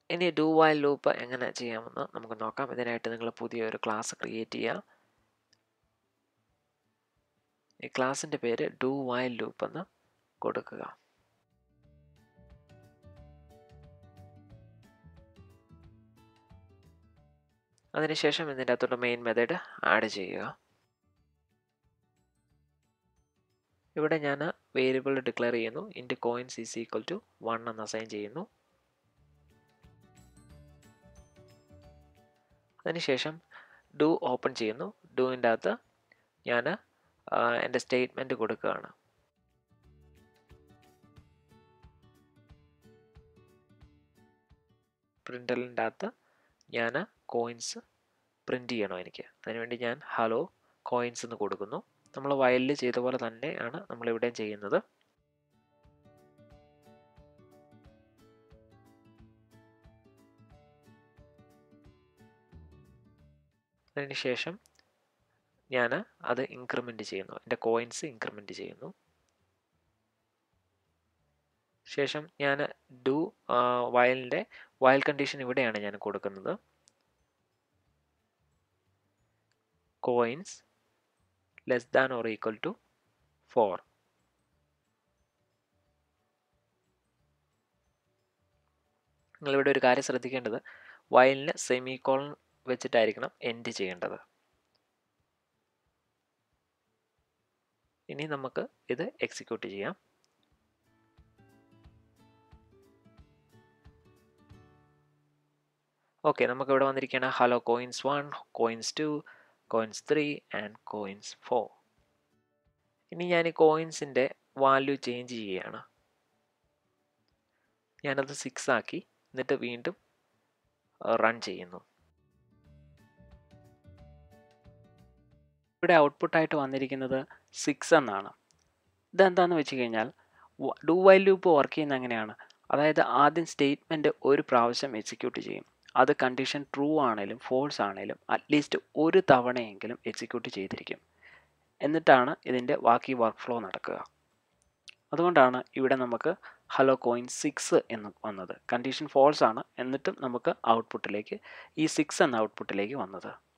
ഇനി do while loop എങ്ങനെ ചെയ്യാമെന്ന് നമുക്ക് നോക്കാം ഇതിനായിട്ട് നിങ്ങൾ പുതിയൊരു ക്ലാസ് ക്രിയേറ്റ് ചെയ്യുക ഈ ക്ലാസ്സിൻ്റെ പേര് ഡു വൈൽ ലൂപ്പ് എന്ന് കൊടുക്കുക അതിനുശേഷം ഇതിൻ്റെ അകത്തോട്ട് മെയിൻ മെത്തേഡ് ആഡ് ചെയ്യുക ഇവിടെ ഞാൻ വേരിയബിൾ ഡിക്ലെയർ ചെയ്യുന്നു int coins is equal to one എന്ന് അസൈൻ ചെയ്യുന്നു അതിനുശേഷം ഡു ഓപ്പൺ ചെയ്യുന്നു ഡൂവിൻ്റെ അകത്ത് ഞാൻ എൻ്റെ സ്റ്റേറ്റ്മെൻറ്റ് കൊടുക്കുകയാണ് പ്രിൻ്ററിൻ്റെ അകത്ത് ഞാൻ കോയിൻസ് പ്രിൻ്റ് ചെയ്യണം എനിക്ക് അതിനുവേണ്ടി ഞാൻ ഹലോ കോയിൻസ് എന്ന് കൊടുക്കുന്നു നമ്മൾ വയലിൽ ചെയ്ത പോലെ തന്നെയാണ് നമ്മളിവിടെയും ചെയ്യുന്നത് അതിനുശേഷം ഞാൻ അത് ഇൻക്രിമെൻ്റ് ചെയ്യുന്നു എൻ്റെ കോയിൻസ് ഇൻക്രിമെൻ്റ് ചെയ്യുന്നു ശേഷം ഞാൻ ഡു വയലിൻ്റെ വയൽ കണ്ടീഷൻ ഇവിടെയാണ് ഞാൻ കൊടുക്കുന്നത് coins less than or equal to four നിങ്ങളിവിടെ ഒരു കാര്യം ശ്രദ്ധിക്കേണ്ടത് വയലിന് സെമി കോളൻ വെച്ചിട്ടായിരിക്കണം എൻഡ് ചെയ്യേണ്ടത് ഇനി നമുക്ക് ഇത് എക്സിക്യൂട്ട് ചെയ്യാം ഓക്കെ നമുക്ക് ഇവിടെ വന്നിരിക്കുകയാണ് hello coins one coins two coins three and coins four ഇനി ഞാൻ ഈ കോയിൻസിൻ്റെ വാല്യൂ ചേഞ്ച് ചെയ്യുകയാണ് ഞാനത് സിക്സ് ആക്കി എന്നിട്ട് വീണ്ടും റൺ ചെയ്യുന്നു ഇവിടെ ഔട്ട്പുട്ടായിട്ട് വന്നിരിക്കുന്നത് സിക്സ് എന്നാണ് ഇതെന്താണെന്ന് വെച്ച് കഴിഞ്ഞാൽ ഡു വൈൽ ലൂപ്പ് വർക്ക് ചെയ്യുന്ന എങ്ങനെയാണ് അതായത് ആദ്യം സ്റ്റേറ്റ്മെൻറ്റ് ഒരു പ്രാവശ്യം എക്സിക്യൂട്ട് ചെയ്യും അത് കണ്ടീഷൻ ട്രൂ ആണെങ്കിലും ഫോൾസ് ആണെങ്കിലും അറ്റ്ലീസ്റ്റ് ഒരു തവണയെങ്കിലും എക്സിക്യൂട്ട് ചെയ്തിരിക്കും എന്നിട്ടാണ് ഇതിൻ്റെ ബാക്കി വർക്ക് ഫ്ലോ നടക്കുക അതുകൊണ്ടാണ് ഇവിടെ നമുക്ക് ഹലോ കോയിൻ സിക്സ് എന്ന് വന്നത് കണ്ടീഷൻ ഫോൾസ് ആണ് എന്നിട്ടും നമുക്ക് ഔട്ട്പുട്ടിലേക്ക് ഈ സിക്സ് എന്ന ഔട്ട്പുട്ടിലേക്ക് വന്നത്